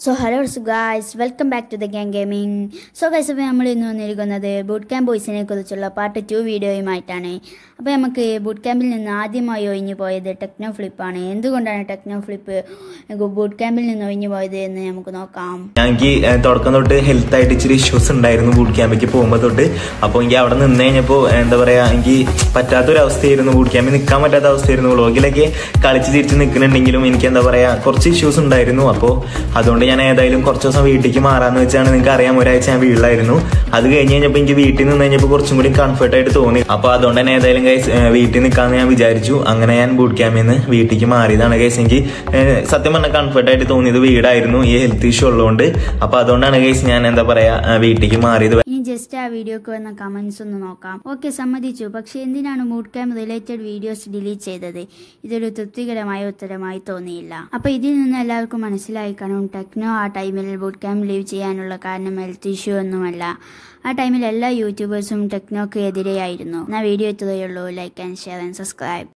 so hello guys welcome back to the gang gaming so guys അപ്പോൾ നമ്മൾ ഇന്ന് വന്നിരിക്കുന്നത് ബൂട്ട് ക്യാമ്പ് ബോയ്സിനെ കുറിച്ചുള്ള പാർട്ട് ടു വീഡിയോയുമായിട്ടാണ് അപ്പോൾ നമുക്ക് ബൂട്ട് ക്യാമ്പിൽ നിന്ന് ആദ്യമായി ഒഴിഞ്ഞു പോയത് ടെക്നോ ഫ്ലിപ്പാണ് എന്തുകൊണ്ടാണ് ടെക്നോ ഫ്ലിപ്പ് ബൂട്ട് ക്യാമ്പിൽ നിന്ന് ഒഴിഞ്ഞു പോയത് എന്ന് നമുക്ക് നോക്കാം എനിക്ക് ഏഹ്, തുടക്കം തൊട്ട് ഹെൽത്ത് ആയിട്ട് ഇച്ചിരി ഇഷ്യൂസ് ഉണ്ടായിരുന്നു ബൂട്ട് ക്യാമ്പിലേക്ക് പോകുമ്പോൾ തൊട്ട് അപ്പോൾ എനിക്ക് അവിടെ നിന്ന് കഴിഞ്ഞപ്പോൾ എന്താ പറയാ എനിക്ക് പറ്റാത്തൊരു അവസ്ഥയായിരുന്നു ബൂട്ട് ക്യാമ്പിൽ നിൽക്കാൻ പറ്റാത്ത അവസ്ഥയായിരുന്നു വ്ളോഗിലൊക്കെ കളിച്ച് തിരിച്ച് നിൽക്കുന്നുണ്ടെങ്കിലും എനിക്ക് എന്താ പറയാ കുറച്ച് ഇഷ്യൂസ് ഉണ്ടായിരുന്നു അപ്പോൾ അതുകൊണ്ട് ഞാൻ ഏതായാലും കുറച്ച് ദിവസം വീട്ടിലേക്ക് മാറാന്ന് വെച്ചാണ് നിങ്ങൾക്ക് അറിയാം ഒരാഴ്ച ഞാൻ വീട്ടിലായിരുന്നു അത് കഴിഞ്ഞ് കഴിഞ്ഞപ്പോൾ എനിക്ക് വീട്ടിൽ നിന്ന് കഴിഞ്ഞപ്പോൾ കുറച്ചും കൂടി കംഫർട്ട് ആയിട്ട് തോന്നി അപ്പോൾ അതുകൊണ്ട് തന്നെ ഏതായാലും ഗൈസ് വീട്ടിൽ നിൽക്കാമെന്ന് ഞാൻ വിചാരിച്ചു അങ്ങനെ ഞാൻ ബൂട്ട് ക്യാമ്പിൽ നിന്ന് വീട്ടിലേക്ക് മാറിയതാണ് ഗൈസ് എനിക്ക് ഏഹ്, സത്യം പറഞ്ഞാൽ കംഫർട്ട് ആയിട്ട് തോന്നിയത് വീടായിരുന്നു ഈ ഹെൽത്ത് ഇഷ്യൂ ഉള്ളതുകൊണ്ട് അപ്പോൾ അതുകൊണ്ടാണ് ഗൈസ് ഞാൻ എന്താ പറയാ ഏഹ്, വീട്ടിലേക്ക് മാറിയത് ഇനി ജസ്റ്റ് ആ വീഡിയോക്ക് വന്ന കമന്റ്സ് ഒന്ന് നോക്കാം ഓക്കെ സമ്മതിച്ചു പക്ഷെ എന്തിനാണ് boot camp related videos delete ചെയ്തത് ഇതൊരു തൃപ്തികരമായ ഉത്തരമായി തോന്നിയില്ല അപ്പൊ ഇതിൽ നിന്ന് എല്ലാവർക്കും മനസ്സിലായി കാണും ടെക്നോ ആ ടൈമിൽ ബൂട്ട് ക്യാമ്പ് ലീവ് ചെയ്യാനുള്ള കാരണം ഹെൽത്ത് ഇഷ്യൂ ഒന്നുമല്ല ആ ടൈമിൽ എല്ലാ യൂട്യൂബേഴ്സും ടെക്നോക്ക് എതിരെയായിരുന്നു എന്നാൽ വീഡിയോ എത്തുകയുള്ളൂ like and share and subscribe